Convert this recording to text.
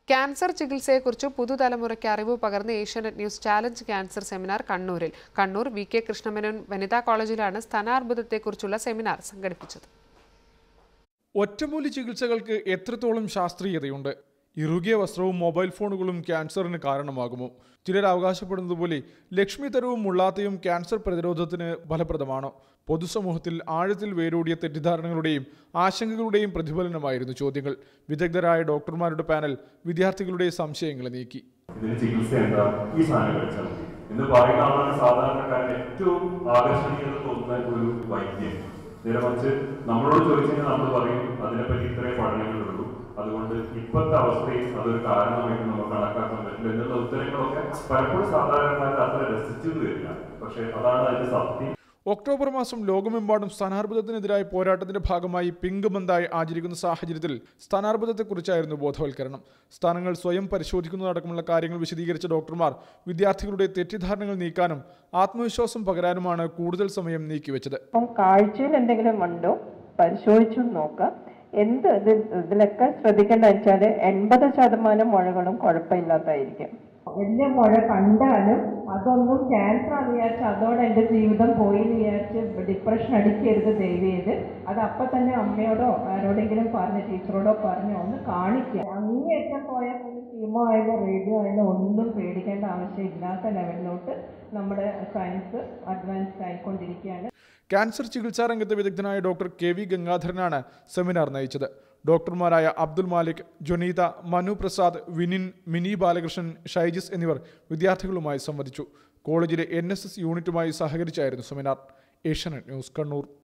cancer ചികിത്സയെക്കുറിച്ച് പുതുതലമുറയ്ക്ക് അറിവ് പകർന്ന് Asianet news challenge cancer seminar കണ്ണൂരിൽ കണ്ണൂർ വി കെ കൃഷ്ണമേനോൻ വനിതാ കോളേജിലാണ് സ്ഥാനാർബുദത്തെക്കുറിച്ചുള്ള സെമിനാർ സംഘടിപ്പിച്ചത് ഒറ്റമൂലി ചികിത്സകൾക്ക് എത്രത്തോളം ശാസ്ത്രീയതയുണ്ട് ഇറുകിയ വസ്ത്രവും മൊബൈൽ ഫോണുകളും ക്യാൻസറിന് കാരണമാകുമോ ചിലർ അവകാശപ്പെടുന്നതുപോലെ ലക്ഷ്മി തരവും മുള്ളാത്തയും ക്യാൻസർ പ്രതിരോധത്തിന് ഫലപ്രദമാണോ പൊതുസമൂഹത്തിൽ ആഴത്തിൽ വേരൂടിയ തെറ്റിദ്ധാരണകളുടെയും ആശങ്കകളുടെയും പ്രതിഫലനമായിരുന്നു ചോദ്യങ്ങൾ വിദഗ്ധരായ ഡോക്ടർമാരുടെ പാനൽ വിദ്യാർത്ഥികളുടെ സംശയങ്ങളെ നീക്കി ഇതിന് ചികിത്സ എന്താ ഈ സാധനം കഴിച്ചാൽ മതി എന്ന് പറയുന്ന ആളാണ് സാധാരണക്കാരൻ ഏറ്റവും ആകർഷണീയത തോന്നുന്ന ഒരു വൈദ്യം നേരെ മറിച്ച് നമ്മളോട് ചോദിച്ചു കഴിഞ്ഞാൽ നമ്മൾ പറയും അതിനെപ്പറ്റി ഇത്രയും പഠനങ്ങളുള്ളൂ അതുകൊണ്ട് ഇപ്പോഴത്തെ അവസ്ഥയിൽ അതൊരു കാരണമായിട്ട് നമുക്ക് കണക്കാക്കാൻ പറ്റില്ല എന്നുള്ള ഉത്തരങ്ങളൊക്കെ പലപ്പോഴും സാധാരണക്കാർക്ക് അത്ര രസിച്ചു വരില്ല പക്ഷെ അതാണ് അതിന്റെ സത്യം ഒക്ടോബർ മാസം ലോകമെമ്പാടും സ്ഥാനാർബുദത്തിനെതിരായ പോരാട്ടത്തിന്റെ ഭാഗമായി പിങ്ക് ബന്ധായി ആചരിക്കുന്ന സാഹചര്യത്തിൽ സ്ഥാനാർബുദത്തെക്കുറിച്ചായിരുന്നു ബോധവൽക്കരണം സ്ഥാനങ്ങൾ സ്വയം പരിശോധിക്കുന്നതടക്കമുള്ള കാര്യങ്ങൾ വിശദീകരിച്ച ഡോക്ടർമാർ വിദ്യാർത്ഥികളുടെ തെറ്റിദ്ധാരണകൾ നീക്കാനും ആത്മവിശ്വാസം പകരാനുമാണ് കൂടുതൽ സമയം നീക്കിവെച്ചത് അപ്പം കാഴ്ചയിൽ എന്തെങ്കിലും ഉണ്ടോ പരിശോധിച്ചു നോക്കാം എന്ത് ഇത് ഇതിലൊക്കെ ശ്രദ്ധിക്കേണ്ട വെച്ചാൽ എൺപത് ശതമാനം മുഴകളും കുഴപ്പമില്ലാത്തതായിരിക്കും വലിയ മുഴ കണ്ടാലും അതൊന്നും ക്യാൻസർ ആണെന്ന് വിചാരിച്ച് അതോടെ എൻ്റെ ജീവിതം പോയി എന്ന് വിചാരിച്ച് ഡിപ്രഷൻ അടിക്കരുത് ദയവ് ചെയ്ത് അത് അപ്പം തന്നെ അമ്മയോടോ ആരോടെങ്കിലും പറഞ്ഞ് ടീച്ചറോടോ പറഞ്ഞ് ഒന്ന് കാണിക്കുക അങ്ങേയറ്റം പോയാൽ പിന്നെ കീമോ ആയാലും റേഡിയോ ആയാലും ഒന്നും പേടിക്കേണ്ട ആവശ്യമില്ലാത്ത ലെവലിലോട്ട് നമ്മുടെ സയൻസ് അഡ്വാൻസ്ഡ് ആയിക്കൊണ്ടിരിക്കുകയാണ് ക്യാൻസർ ചികിത്സാ രംഗത്തെ വിദഗ്ധനായ ഡോക്ടർ കെ വി ഗംഗാധരനാണ് സെമിനാർ നയിച്ചത് ഡോക്ടർമാരായ അബ്ദുൽ മാലിക് ജൊനീത മനു പ്രസാദ് വിനിൻ മിനി ബാലകൃഷ്ണൻ ഷൈജിസ് എന്നിവർ വിദ്യാർത്ഥികളുമായി സംവദിച്ചു കോളേജിലെ എൻ യൂണിറ്റുമായി സഹകരിച്ചായിരുന്നു സെമിനാർ ഏഷ്യാനെറ്റ് ന്യൂസ് കണ്ണൂർ